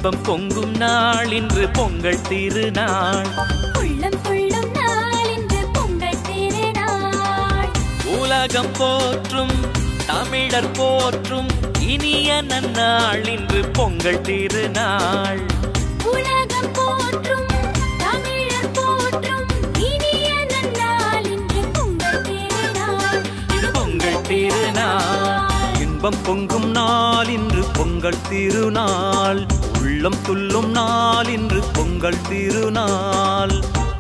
இன்பம் பொங்கும் நாள் இன்று பொங்கல் திருநாள் உள்ளம் கொள்ளும் நாள் இன்று பொங்கல் திருநாள் உலகம் போற்றும் தமிழர் போற்றும் இனிய நன்னாள் இன்று பொங்கல் திருநாள் உலகம் போற்றும் தமிழர் போற்றும் இனிய நன்னாள் இன்று பொங்கல் திருநாள் இது பொங்கல் திருநாள் இன்பம் பொங்கும் நாள் இன்று பொங்கல் திருநாள் உள்ளம் துள்ளும் நாள் இன்று பொங்கல் திருநாள்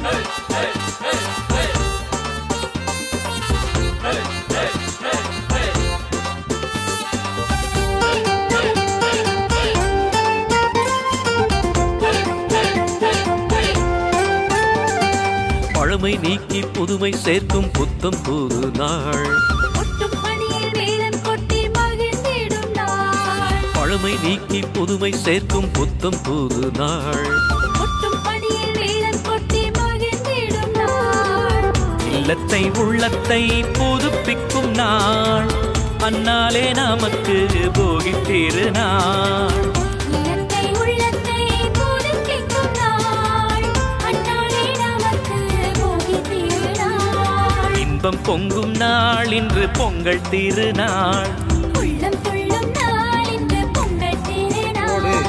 பழமை நீக்கி புதுமை சேர்க்கும் புத்தம் புது நாள் கொட்டும் பணியில் வேலன் கொட்டி மகிழ்ந்திடும் நாள் பழமை நீக்கி புதுமை சேர்க்கும் புத்தம் புது நாள் கொட்டும் பணியில் வேலன் கொட்டி மகிழ்ந்திடும் நாள் இல்லத்தை உள்ளத்தை புதுப்பிக்கும் நாள் அந்நாளே நமக்கு போகி திருநாள் நிலத்தை உள்ளத்தை புதுப்பிக்கும் நாள் அந்நாளே நமக்கு போகி திருநாள் இன்பம் பொங்கும் நாள் இன்று பொங்கல் திருநாள் உள்ளம் துள்ளும் நாள் இன்று பொங்கல் திருநாள்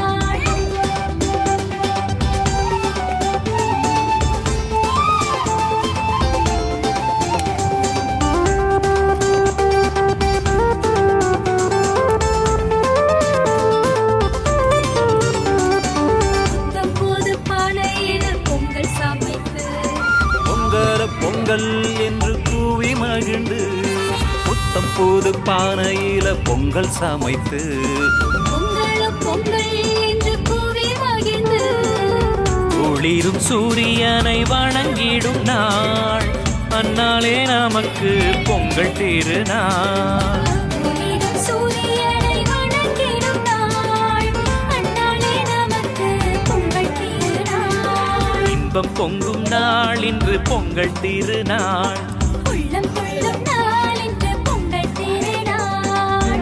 புத்தம் புது பானையில் பொங்கல் சமைத்து பொங்கல பொங்கல் என்று கூவி மகிழ்ந்து புத்தம் புது பானையில பொங்கல் சமைத்து பொங்கலும் பொங்கல் என்று கூவி மகிழ்ந்து ஒளிரும் சூரியனை வணங்கிடும் நாள் அந்நாளே நமக்கு பொங்கல் திருநாள் ஒளிரும் சூரியனை வணங்கிடும் நாள் அந்நாளே நமக்கு பொங்கல் திருநாள் இன்பம் பொங்கும் நாள் இன்று பொங்கல் திருநாள் உள்ளம் கொள்ளும் நாள் இன்று பொங்கல் திருநாள்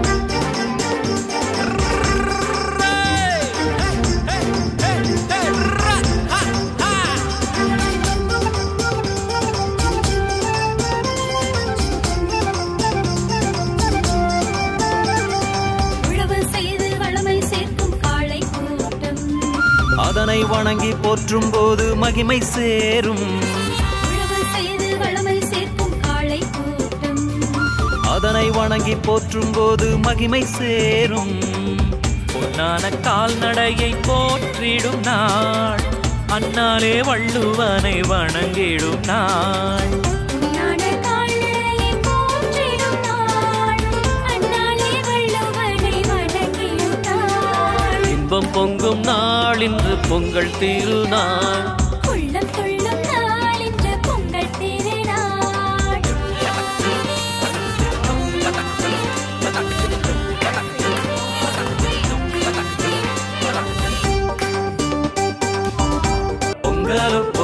உழவு செய்து வளமை சேர்க்கும் காளை கூட்டம் அதனை வணங்கி போற்றும் போது மகிமை சேரும் உழவு செய்து வளமை சேர்க்கும் காளை கூட்டம் அதனை வணங்கி போற்றும் போது மகிமை சேரும் பொன்னான கால்நடையை போற்றிடும் நாள் அந்நாளே வள்ளுவனை வணங்கிடும் நாள் உன்னான கால்நடையை போற்றிடும் நாள் அந்நாளே வள்ளுவனை வணங்கிடும் நாள் இன்பம் பொங்கும் நாள் இன்று பொங்கல் திருநாள் உள்ளம் துள்ளும் நாள் இன்று பொங்கல் திருநாள் பொங்கலோ